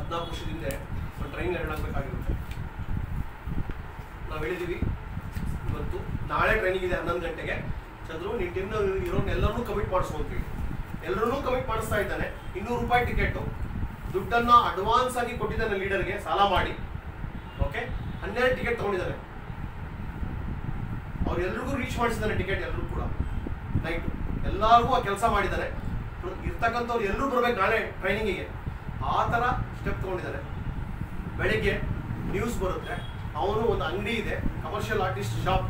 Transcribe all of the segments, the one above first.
ಹದಿನಾಲ್ಕು ವರ್ಷದ ಹಿಂದೆ ಒಂದು ಟ್ರೈನ್ ಹಾಕ್ಬೇಕಾಗಿರುತ್ತೆ ನಾವು ಹೇಳಿದೀವಿ ಇವತ್ತು ನಾಳೆ ಟ್ರೈನಿಂಗ್ ಇದೆ ಹನ್ನೊಂದು ಗಂಟೆಗೆ ಚಂದ್ರು ನಿನ್ ಟೀಮ್ ಇರೋನ್ ಎಲ್ಲರನ್ನೂ ಕಮಿಟ್ ಮಾಡಿಸ್ಕೊಂತೀವಿ ಎಲ್ಲರನ್ನೂ ಕಮಿಟ್ ಮಾಡಿಸ್ತಾ ಇದ್ದಾನೆ ಇನ್ನೂರು ರೂಪಾಯಿ ಟಿಕೆಟ್ ದುಡ್ಡನ್ನ ಅಡ್ವಾನ್ಸ್ ಆಗಿ ಕೊಟ್ಟಿದ್ದಾನೆ ಲೀಡರ್ಗೆ ಸಾಲ ಮಾಡಿ ಓಕೆ ಹನ್ನೆರಡು ಟಿಕೆಟ್ ತಗೊಂಡಿದ್ದಾನೆ ಅವ್ರೆಲ್ರಿಗೂ ರೀಚ್ ಮಾಡಿಸಿದ್ದಾನೆ ಟಿಕೆಟ್ ಎಲ್ಲರೂ ಕೂಡ ನೈಟ್ ಎಲ್ಲರಿಗೂ ಆ ಕೆಲಸ ಮಾಡಿದ್ದಾರೆ ಇರ್ತಕ್ಕಂಥವ್ರು ಎಲ್ಲರೂ ಬರ್ಬೇಕು ನಾಳೆ ಟ್ರೈನಿಂಗಿಗೆ ಆ ಥರ ಸ್ಟೆಪ್ ತಗೊಂಡಿದ್ದಾರೆ ಬೆಳಿಗ್ಗೆ ನ್ಯೂಸ್ ಬರುತ್ತೆ ಅವನು ಒಂದು ಅಂಗಡಿ ಇದೆ ಕಮರ್ಷಿಯಲ್ ಆರ್ಟಿಸ್ಟ್ ಶಾಪ್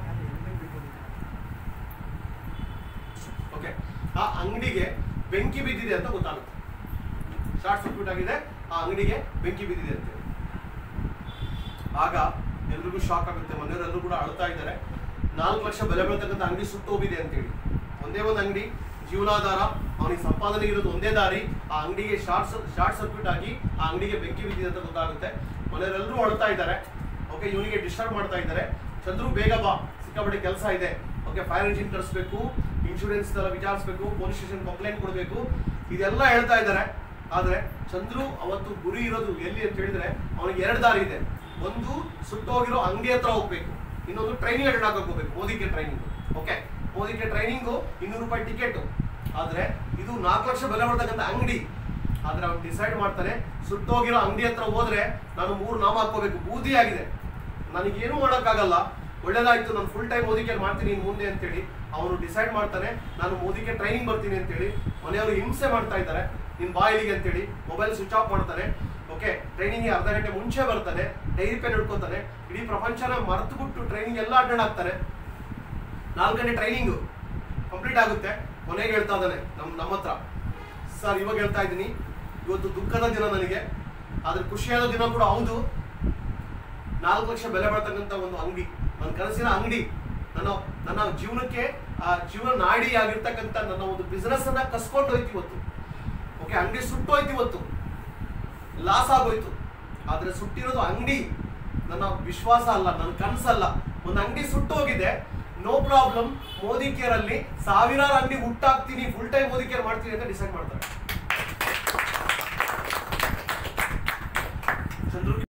ಓಕೆ ಆ ಅಂಗಡಿಗೆ ಬೆಂಕಿ ಬಿದ್ದಿದೆ ಅಂತ ಗೊತ್ತಾಗುತ್ತೆ ಶಾರ್ಟ್ ಸರ್ಕ್ಯೂಟ್ ಆಗಿದೆ ಆ ಅಂಗಡಿಗೆ ಬೆಂಕಿ ಬಿದ್ದಿದೆ ಅಂತ ಆಗ ಎಲ್ರಿಗೂ ಶಾಕ್ ಆಗುತ್ತೆ ಮನೆಯವರೆಲ್ಲರೂ ಕೂಡ ಅಳ್ತಾ ಇದ್ದಾರೆ ನಾಲ್ಕು ಲಕ್ಷ ಬೆಲೆ ಬೀಳ್ತಕ್ಕಂಥ ಅಂಗಡಿ ಸುಟ್ಟು ಹೋಗಿದೆ ಅಂತೇಳಿ ಒಂದೇ ಒಂದು ಅಂಗಡಿ ಜೀವನಾಧಾರ ಅವನಿಗೆ ಸಂಪಾದನೆ ಇರೋದು ಒಂದೇ ದಾರಿ ಆ ಅಂಗಡಿಗೆ ಶಾರ್ಟ್ ಶಾರ್ಟ್ ಸರ್ಕ್ಯೂಟ್ ಆಗಿ ಆ ಅಂಗಡಿಗೆ ಬೆಂಕಿ ಬಿದ್ದಿದೆ ಅಂತ ಗೊತ್ತಾಗುತ್ತೆ ಮನೆಯವರೆಲ್ಲರೂ ಅಳ್ತಾ ಇದ್ದಾರೆ ಓಕೆ ಇವನಿಗೆ ಡಿಸ್ಟರ್ಬ್ ಮಾಡ್ತಾ ಇದ್ದಾರೆ ಚಂದ್ರು ಬೇಗ ಬಾ ಸಿಕ್ಕಾಪಟ್ಟೆ ಕೆಲಸ ಇದೆ ಓಕೆ ಫೈರ್ ಇಂಜಿನ್ ತರಿಸ್ಬೇಕು ಇನ್ಶೂರೆನ್ಸ್ ಎಲ್ಲ ವಿಚಾರಿಸ್ಬೇಕು ಪೊಲೀಸ್ ಸ್ಟೇಷನ್ ಕಂಪ್ಲೇಂಟ್ ಕೊಡಬೇಕು ಇದೆಲ್ಲ ಹೇಳ್ತಾ ಇದ್ದಾರೆ ಆದ್ರೆ ಚಂದ್ರು ಅವತ್ತು ಗುರಿ ಇರೋದು ಎಲ್ಲಿ ಅಂತ ಹೇಳಿದ್ರೆ ಅವನಿಗೆ ಎರಡು ದಾರಿ ಇದೆ ಒಂದು ಸುಟ್ಟೋಗಿರೋ ಅಂಗಡಿ ಹತ್ರ ಹೋಗ್ಬೇಕು ಇನ್ನೊಂದು ಟ್ರೈನಿಂಗ್ ಅಟೆಂಡ್ ಆಗಕ್ಕೆ ಹೋಗ್ಬೇಕು ಮೋದಿಗೆ ಟ್ರೈನಿಂಗ್ ಓಕೆ ಮೋದಿಗೆ ಟ್ರೈನಿಂಗು ಇನ್ನೂರು ರೂಪಾಯಿ ಟಿಕೆಟ್ ಆದ್ರೆ ಇದು ನಾಲ್ಕು ಲಕ್ಷ ಬೆಲೆ ಬರ್ತಕ್ಕಂಥ ಅಂಗಡಿ ಆದ್ರೆ ಅವ್ನು ಡಿಸೈಡ್ ಮಾಡ್ತಾನೆ ಸುಟ್ಟೋಗಿರೋ ಅಂಗಡಿ ಹತ್ರ ಹೋದ್ರೆ ನಾನು ಮೂರು ನಾಮ ಹಾಕೋಬೇಕು ಬೂದಿ ಆಗಿದೆ ನನಗೇನು ಮಾಡೋಕ್ಕಾಗಲ್ಲ ಒಳ್ಳೇದಾಯ್ತು ನಾನು ಫುಲ್ ಟೈಮ್ ಮೋದಿಗೆ ಮಾಡ್ತೀನಿ ಇನ್ನು ಮುಂದೆ ಅಂತೇಳಿ ಅವನು ಡಿಸೈಡ್ ಮಾಡ್ತಾನೆ ನಾನು ಮೋದಿಗೆ ಟ್ರೈನಿಂಗ್ ಬರ್ತೀನಿ ಅಂತೇಳಿ ಮನೆಯವರು ಹಿಂಸೆ ಮಾಡ್ತಾ ಇದ್ದಾರೆ ನಿನ್ ಬಾ ಇಲ್ಲಿಗೆ ಅಂತೇಳಿ ಮೊಬೈಲ್ ಸ್ವಿಚ್ ಆಫ್ ಮಾಡ್ತಾನೆ ಓಕೆ ಟ್ರೈನಿಂಗ್ ಅರ್ಧ ಗಂಟೆ ಮುಂಚೆ ಬರ್ತಾನೆ ಡೈರಿ ಪೆನ್ ಹಿಡ್ಕೊತಾನೆ ಇಡೀ ಪ್ರಪಂಚನ ಮರೆತು ಬಿಟ್ಟು ಟ್ರೈನಿಂಗ್ ಎಲ್ಲ ಅಟೆಂಡ್ ಆಗ್ತಾನೆ ನಾಲ್ಕು ಗಂಟೆ ಟ್ರೈನಿಂಗ್ ಕಂಪ್ಲೀಟ್ ಆಗುತ್ತೆ ಕೊನೆಗೆ ಹೇಳ್ತಾ ಇದ್ದಾನೆ ನಮ್ ನಮ್ಮ ಹತ್ರ ಸರ್ ಇವಾಗ ಹೇಳ್ತಾ ಇದ್ದೀನಿ ಇವತ್ತು ದುಃಖದ ದಿನ ನನಗೆ ಆದ್ರೆ ಖುಷಿಯಾದ ದಿನ ಕೂಡ ಹೌದು ನಾಲ್ಕು ಲಕ್ಷ ಬೆಲೆ ಬಾಳ್ತಕ್ಕಂಥ ಒಂದು ಅಂಗಡಿ ನನ್ನ ಕನಸಿನ ಅಂಗಡಿ ನನ್ನ ನನ್ನ ಜೀವನಕ್ಕೆ ಆ ಜೀವನ ನಾಡಿ ಆಗಿರ್ತಕ್ಕಂಥ ನನ್ನ ಒಂದು ಬಿಸ್ನೆಸ್ ಅನ್ನ ಕಸ್ಕೊಂಡು ಹೋಯ್ತು ಇವತ್ತು ಓಕೆ ಅಂಗಡಿ ಸುಟ್ಟೋಯ್ತು ಇವತ್ತು ಲಾಸ್ ಆಗೋಯ್ತು ಆದ್ರೆ ಸುಟ್ಟಿರೋದು ಅಂಗಡಿ ನನ್ನ ವಿಶ್ವಾಸ ಅಲ್ಲ ನನ್ನ ಕನಸಲ್ಲ ಒಂದು ಅಂಗಡಿ ಸುಟ್ಟೋಗಿದೆ ನೋ ಪ್ರಾಬ್ಲಮ್ ಮೋದಿ ಕೇರ್ ಅಲ್ಲಿ ಸಾವಿರಾರು ಅಂಗಡಿ ಹುಟ್ಟಾಕ್ತೀನಿ ಫುಲ್ ಟೈಮ್ ಮೋದಿ ಕೇರ್ ಮಾಡ್ತೀನಿ ಅಂತ ಡಿಸೈಡ್ ಮಾಡ್ತಾರೆ